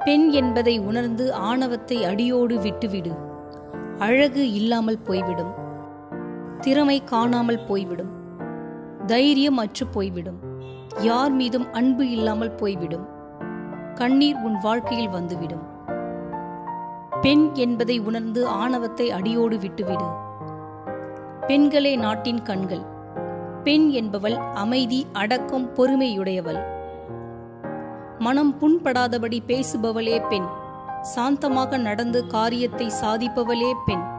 பெண் என்பதை உணர்ந்து ஆணவத்தை அடியோடு விட்டுவிடு அழகு இல்லாமல் போய்விடும் திறமை காணாமல் போய்விடும் தைரியம் அற்று போய்விடும் யார் மீதும் அன்பு இல்லாமல் போய்விடும் கண்ணீர் உன் வாழ்க்கையில் வந்துவிடும் பெண் என்பதை உணர்ந்து ஆணவத்தை அடியோடு விட்டுவிடு பெண்களே நாட்டின் கண்கள் பெண் என்பவள் அமைதி அடக்கம் பொறுமையுடையவள் மனம் புண்படாதபடி பேசுபவளே பெண் சாந்தமாக நடந்து காரியத்தை சாதிப்பவளே பெண்